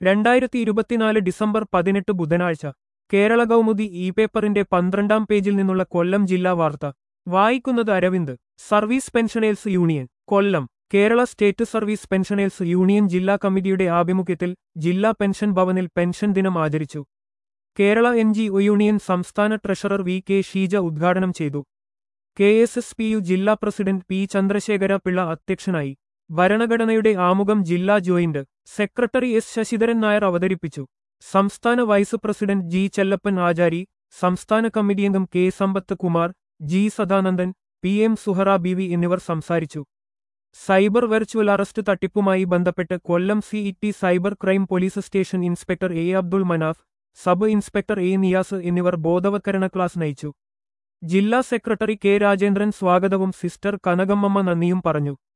രണ്ടായിരത്തി ഇരുപത്തിനാല് ഡിസംബർ പതിനെട്ട് ബുധനാഴ്ച കേരള കൗമുദി ഇ പേപ്പറിന്റെ പന്ത്രണ്ടാം പേജിൽ നിന്നുള്ള കൊല്ലം ജില്ലാ വാർത്ത വായിക്കുന്നത് Aravind service pensioners union Kollam Kerala state service pensioners union ജില്ലാ കമ്മിറ്റിയുടെ ആഭിമുഖ്യത്തിൽ ജില്ലാ പെൻഷൻ ഭവനിൽ പെൻഷൻ ദിനം ആചരിച്ചു Kerala N G O union സംസ്ഥാന ട്രഷറർ വി കെ ഷീജ ഉദ്ഘാടനം ചെയ്തു K S S P U ജില്ലാ പ്രസിഡന്റ് പി ചന്ദ്രശേഖര പിള്ള അധ്യക്ഷനായി ഭരണഘടനയുടെ ആമുഖം ജില്ലാ joint secretary S Sasidharan Nair അവതരിപ്പിച്ചു സംസ്ഥാന vice president G Chellappan Achari സംസ്ഥാന കമ്മിറ്റി അംഗം K Sampath Kumar G Sadanandan P M Suhara B V എന്നിവർ സംസാരിച്ചു സൈബർ വെർച്വൽ അറസ്റ്റ് തട്ടിപ്പുമായി ബന്ധപ്പെട്ട് Kollam CET cyber crime police station inspector A Abdul Manaf sub inspector A Niyas എന്നിവർ ബോധവൽക്കരണ ക്ലാസ് നയിച്ചു ജില്ലാ സെക്രട്ടറി കെ രാജേന്ദ്രൻ സ്വാഗതവും സിസ്റ്റർ കനകമ്മമ്മ നന്ദിയും പറഞ്ഞു